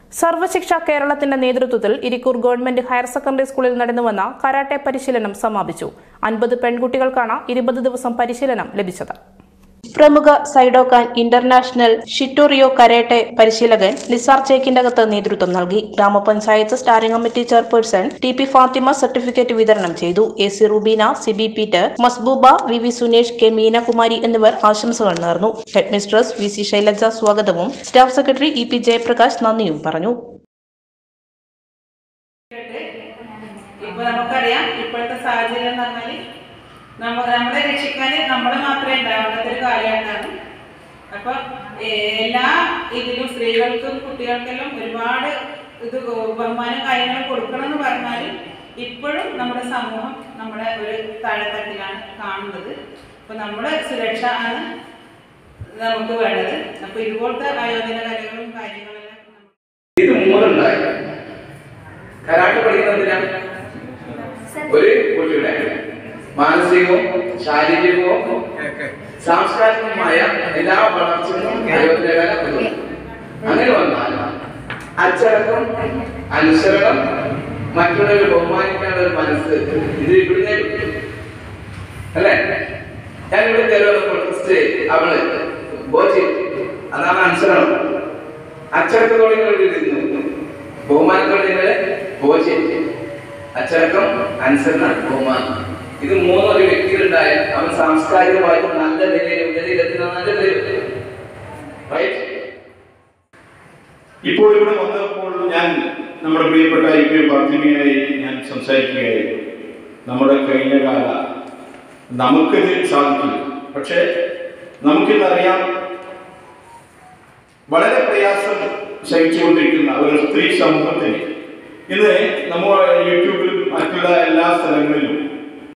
സർവശിക്ഷ കേരളത്തിന്റെ നേതൃത്വത്തിൽ Irikkur government higher secondary സ്കൂളിൽ നടന്നുവന്ന കരാട്ടെ പരിശീലനം സമാപിച്ചു അൻപത് പെൺകുട്ടികൾക്കാണ് ഇരുപത് ദിവസം പരിശീലനം ലഭിച്ചത് പ്രമുഖ സൈഡോക്കാൻ ഇന്റർനാഷണൽ ഷിറ്റോറിയോ കരാട്ടെ പരിശീലകൻ നിസാർ ചേക്കിന്റകത്ത് നേതൃത്വം നൽകി ഗ്രാമപഞ്ചായത്ത് standing committee chairperson T P Fathima certificate വിതരണം ചെയ്തു A C Rubeena Sibi Peter Masbooba V V Sunesh K Meenakumari എന്നിവർ ആശംസകൾ നേർന്നു headmistress V C Shailaja സ്വാഗതവും staff secretary E P Jayaprakash നന്ദിയും പറഞ്ഞു ഇപ്പൊ നമുക്കറിയാം ഇപ്പോഴത്തെ സാഹചര്യം എന്ന് പറഞ്ഞാൽ നമ്മ നമ്മളെ രക്ഷിക്കാൻ നമ്മൾ മാത്രമേ ഉണ്ടാവാത്ത ഒരു കാലഘട്ടമാണ് അപ്പൊ ഏഹ്, എല്ലാ ഇതിലും സ്ത്രീകൾക്കും കുട്ടികൾക്കെല്ലാം ഒരുപാട് ഇത് ബഹുമാനം കാര്യങ്ങൾ കൊടുക്കണം എന്ന് പറഞ്ഞാലും ഇപ്പോഴും നമ്മുടെ സമൂഹം നമ്മുടെ ഒരു താഴെത്തട്ടിലാണ് കാണുന്നത് അപ്പൊ നമ്മുടെ സുരക്ഷ ആണ് നമുക്ക് വേണ്ടത് അപ്പൊ ഇതുപോലത്തെ ആയോധന കലകളും കാര്യങ്ങളെല്ലാം നമ്മൾ ഇത് മൂന്നുണ്ടായി കരാട്ടെ പഠിക്കുന്നതിനാണ് ഒരു കുട്ടിയുടെ മാനസികവും ശാരീരികവും സാംസ്കാരികവുമായ എല്ലാ വളർച്ചകളും അയോധ്യകാല അങ്ങനെ വന്നാൽ അച്ചടക്കം അനുസരണം മറ്റുള്ളവരെ ബഹുമാനിക്കാനുള്ള ഒരു മനസ്സ് ഇത് ഇവിടുന്ന് കിട്ടും. അല്ലേ ഞാൻ ഇവിടെ കയറുമ്പോൾ ഫസ്റ്റ് അവള് ബോധി അതാണ് അനുസരണം അച്ചടക്കത്തോടെ നിങ്ങൾ ഇരുന്നു ബഹുമാനത്തോടെ നിങ്ങൾ ബോധി അച്ചടക്കം അനുസരണം ബഹുമാനം ഇത് മൂന്നൊരു വ്യക്തികളുണ്ടായാൽ അവൻ സാംസ്കാരികമായിട്ട് നല്ല നിലയിൽ ഉന്നതിയിലെത്തുന്ന നല്ല നിലയിൽ റൈറ്റ് ഇപ്പോൾ ഇവിടെ വന്നപ്പോൾ ഞാൻ നമ്മുടെ പ്രിയപ്പെട്ട ഐ പി ഫാത്തിമയായി ഞാൻ സംസാരിക്കുകയായിരുന്നു നമ്മുടെ കഴിഞ്ഞ കാല നമുക്കിത് സാധിക്കില്ല പക്ഷേ നമുക്കിന്നറിയാം വളരെ പ്രയാസം സഹിച്ചുകൊണ്ടിരിക്കുന്ന ഒരു സ്ത്രീ സമൂഹത്തിന് ഇന്ന് നമ്മൾ യൂട്യൂബിലും മറ്റുള്ള എല്ലാ സ്ഥലങ്ങളിലും